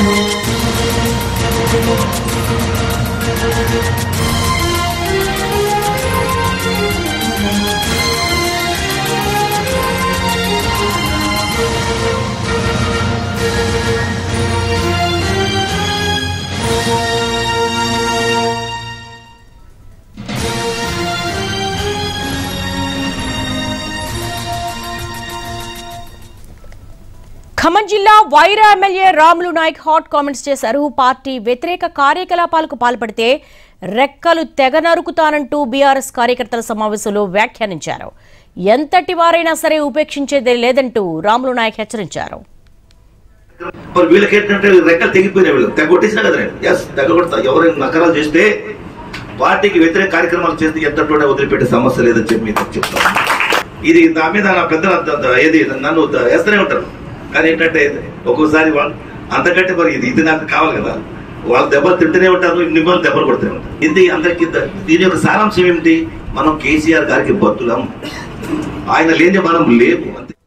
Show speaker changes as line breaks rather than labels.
ఖమ్మం జిల్లా Wyra MLA Ramulu Naik hot comments చేశారు party వ్యతిరేక కార్యకలాపాలకు పాల్పడితే రెక్కలు తెగ నరుకుతానంటూ బీఆర్ఎస్ కార్యకర్తల సమావేశంలో వ్యాఖ్యానించారు ఎంతటి వారైనా సరే ఉపేక్షించేదే లేదంటూ రాములు నాయక్ హెచ్చరించారు
మరి వీళ్ళకి ఏంటంటే రెక్కలు తెగిపోయినాయి వీళ్ళు తెగ కొట్టేసినా కదా నేను ఎస్ తెగ కొడతా ఎవరైనా నకరాలు చేస్తే పార్టీకి వ్యతిరేక కార్యక్రమాలు చేస్తే ఎంతటోనే వదిలిపెట్టే సమస్య లేదని చెప్పి మీకు చెప్తాను ఇది నా మీద నా పెద్ద ఏది నన్ను వేస్తూనే ఉంటారు కానీ ఏంటంటే ఒక్కోసారి వాళ్ళు అంతకంటే మరి ఇది ఇది నాకు కావాలి కదా వాళ్ళు దెబ్బలు తింటూనే ఉంటారు ఇన్ని వాళ్ళు దెబ్బలు కొడుతూనే ఉంటారు ఇది అందరికి దీని యొక్క సారాంశం ఏమిటి మనం కేసీఆర్ గారికి బద్దులం ఆయన లేని మనం లేవు అంతే